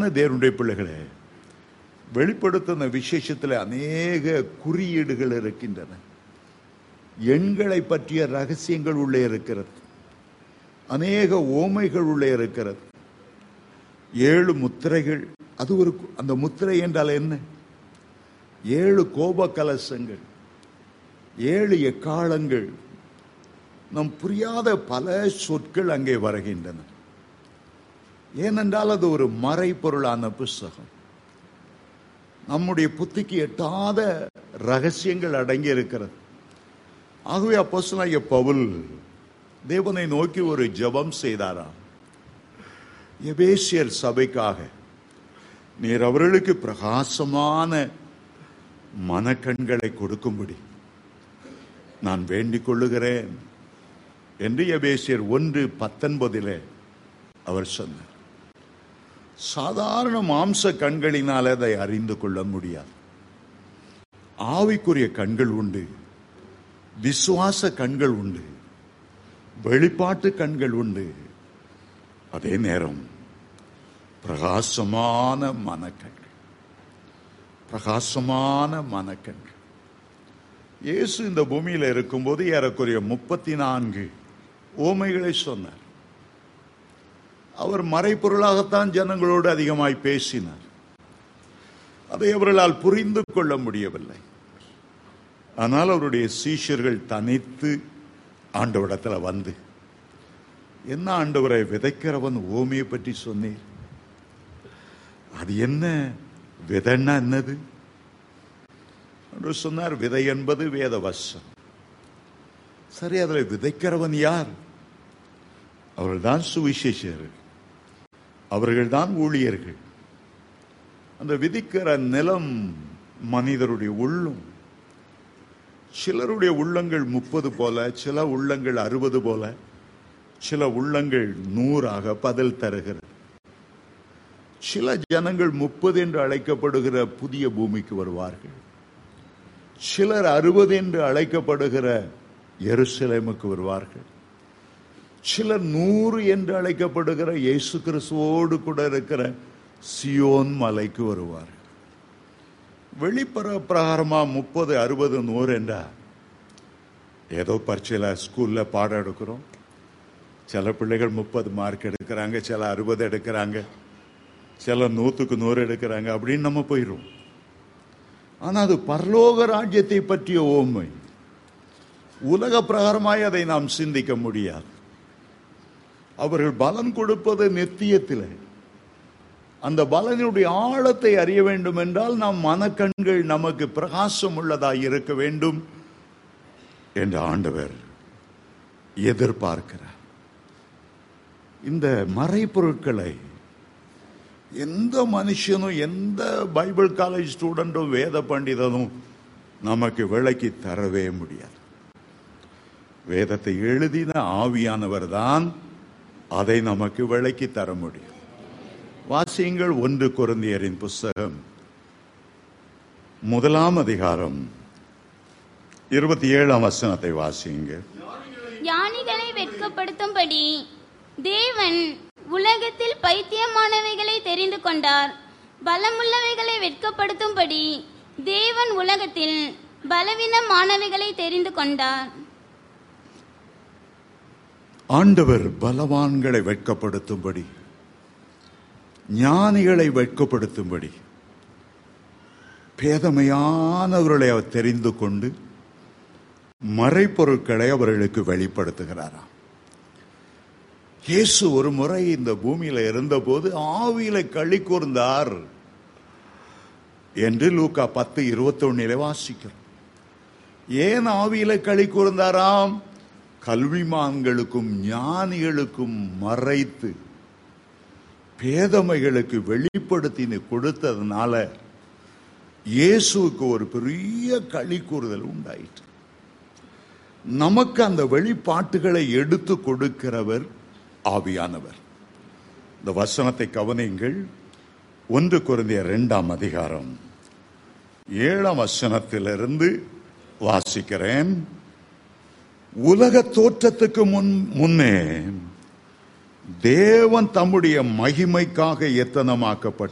தேவனுடைய பிள்ளைகளே வெளிப்படுத்தின விசேஷத்தில் அநேக குறியீடுகள் இருக்கின்றன எண்களை பற்றிய ரகசியங்கள் உள்ளே இருக்கிறது அநேக ஓமைகள் உள்ளே இருக்கிறது ஏழு முத்திரைகள் அது ஒரு கு- அந்த முத்திரை என்றால் என்ன ஏழு கோப கலசங்கள் ஏழு எக்காலங்கள் நம் புரியாத பல சொற்கள் அங்கே வருகின்றன ஏனென்றால் அது ஒரு மறைபொருளான புஸ்தகம் நம்முடைய புத்திக்கு எட்டாத ரகசியங்கள் அடங்கி இருக்கிறது ஆகவே அப்போஸ்தலனாகிய பவுல் தேவனை நோக்கி ஒரு ஜெபம் செய்தாராம் எபேசியர் சபைக்காக நீர் அவர்களுக்கு பிரகாசமான மனக்கண்களை கொடுக்கும்படி நான் வேண்டிக் கொள்ளுகிறேன் என்று எபேசியர் ஒன்று பத்தொன்பதிலே அவர் சொன்னார் சாதாரண மாம்ச கண்களினால் அதை அறிந்து கொள்ள முடியாது ஆவிக்குரிய கண்கள் உண்டு விசுவாச கண்கள் உண்டு வெளிப்பாட்டு கண்கள் உண்டு அதே நேரம் பிரகாசமான மனக்கண்கள் பிரகாசமான மனக்கண்கள் இயேசு இந்த பூமியில இருக்கும்போது ஏறக்குறைய முப்பத்தி நான்கு ஓமைகளை சொன்னார் அவர் மறைப்பொருளாகத்தான் ஜனங்களோடு அதிகமாய் பேசினார் அதை அவர்களால் புரிந்து கொள்ள முடியவில்லை ஆனால் அவருடைய சீஷர்கள் தனித்து ஆண்டவரிடத்தில் வந்து என்ன ஆண்டவரை விதைக்கிறவன் ஓமையை பற்றி சொன்னீர் அது என்ன விதைன்னா என்னது என்று சொன்னார் விதை என்பது வேத வசம் சரி அதில் விதைக்கிறவன் யார் அவர்கள்தான் சுவிசேஷர்கள் அவர்கள்தான் ஊழியர்கள் அந்த விதிக்கிற நிலம் மனிதருடைய உள்ளம் சிலருடைய உள்ளங்கள் முப்பது போல சில உள்ளங்கள் அறுபது போல சில உள்ளங்கள் நூறாக பதில் தருகிறது சில ஜனங்கள் முப்பது என்று அழைக்கப்படுகிற புதிய பூமிக்கு வருவார்கள் சிலர் அறுபது என்று அழைக்கப்படுகிற எருசலேமுக்கு வருவார்கள் சிலர் நூறு என்று அழைக்கப்படுகிற இயேசு கிறிஸ்துவோடு கூட இருக்கிற சியோன் மலைக்கு வருவார்கள் வெளிப்புற பிரகாரமா முப்பது அறுபது நூறு என்றா ஏதோ பரீட்சையில் ஸ்கூல்ல பாடம் எடுக்கிறோம் சில பிள்ளைகள் முப்பது மார்க் எடுக்கிறாங்க சில அறுபது எடுக்கிறாங்க சில நூற்றுக்கு நூறு எடுக்கிறாங்க அப்படின்னு நம்ம போயிடுவோம் ஆனா அது பரலோக ராஜ்யத்தை பற்றிய ஓமை உலக பிரகாரமாய் அதை நாம் சிந்திக்க முடியாது அவர்கள் பலன் கொடுப்பது நித்தியத்திலே அந்த பலனுடைய ஆழத்தை அறிய வேண்டும் என்றால் நம் மனக்கண்கள் நமக்கு பிரகாசம் உள்ளதாய் இருக்க வேண்டும் என்று ஆண்டவர் எதிர்பார்க்கிறார் இந்த மறைப்பொருட்களை எந்த மனுஷனும் எந்த பைபிள் காலேஜ் ஸ்டூடெண்ட்டும் வேத பண்டிதனும் நமக்கு விளக்கி தரவே முடியாது வேதத்தை எழுதின ஆவியானவர் தான் அதை நமக்கு விளக்கி தர முடியும் வாசியுங்கள் ஒன்று குருந்தியரின் புஸ்தகம் முதலாம் அதிகாரம் இருபத்தி ஏழாம் வசனத்தை வாசியுங்க ஞானிகளை வெட்கப்படுத்தும்படி தேவன் உலகத்தில் பைத்தியமானவைகளை தெரிந்து கொண்டார் பலமுள்ளவைகளை வெட்கப்படுத்தும்படி தேவன் உலகத்தில் பலவீனமானவைகளை தெரிந்து கொண்டார் ஆண்டவர் பலவான்களை வெட்கப்படுத்தும்படி ஞானிகளை வெட்கப்படுத்தும்படி பேதமையானவர்களை அவர் தெரிந்து கொண்டு மறைப்பொருட்களை அவர்களுக்கு வெளிப்படுத்துகிறாராம் இயேசு ஒரு முறை இந்த பூமியில இருந்தபோது ஆவியில களி கூர்ந்தார் என்று லூக்கா பத்து இருபத்தொன்னிலே வாசிக்கிறோம் ஏன் ஆவியில களி கூர்ந்தாராம் கல்விமான்களுக்கும் ஞானிகளுக்கும் மறைத்து பேதமைகளுக்கு வெளிப்படுத்தி கொடுத்ததுனால இயேசுவுக்கு ஒரு பெரிய களி கூறுதல் உண்டாயிற்று நமக்கு அந்த வெளிப்பாட்டுகளை எடுத்து கொடுக்கிறவர் ஆவியானவர் இந்த வசனத்தை கவனியுங்கள் ஒன்று குருந்திய இரண்டாம் அதிகாரம் ஏழாம் வசனத்திலிருந்து வாசிக்கிறேன் உலக தோற்றத்துக்கு முன் முன்னே தேவன் தம்முடைய மகிமைக்காக எத்தனமாக்கப்பட்ட